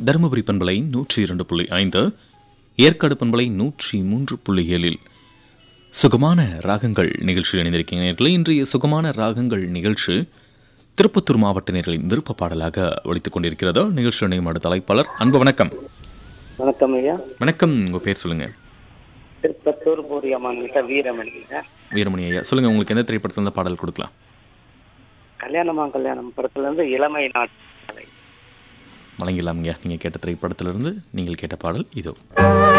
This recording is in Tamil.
தருமபுரி பண்பலை நூற்றி இரண்டு புள்ளி ஐந்து ஏற்காடு பண்பலை நூற்றி மூன்று புள்ளி ஏழில் சுகமான ராகங்கள் நிகழ்ச்சியில் இணைந்திருக்கீங்க நேயர்களே. இன்றைய சுகமான ராகங்கள் நிகழ்ச்சி திருப்பத்தூர் மாவட்ட நேர்களின் விருப்ப பாடலாக ஒழித்துக் கொண்டிருக்கிறது நிகழ்ச்சி இணையும் அடுத்த தலைப்பாளர் அன்பு வணக்கம் வணக்கம் ஐயா வணக்கம் உங்க பேர் சொல்லுங்க திருப்பத்தூர் பூரியம்மன் கிட்ட வீரமணிங்க வீரமணி ஐயா சொல்லுங்க உங்களுக்கு எந்த திரைப்படத்துல இருந்து பாடல் கொடுக்கலாம் கல்யாணமா கல்யாணம் படத்துல இருந்து இளமை நாட்களை வழங்கிடலாம்ங்க நீங்க கேட்ட திரைப்படத்திலிருந்து நீங்கள் கேட்ட பாடல் இதோ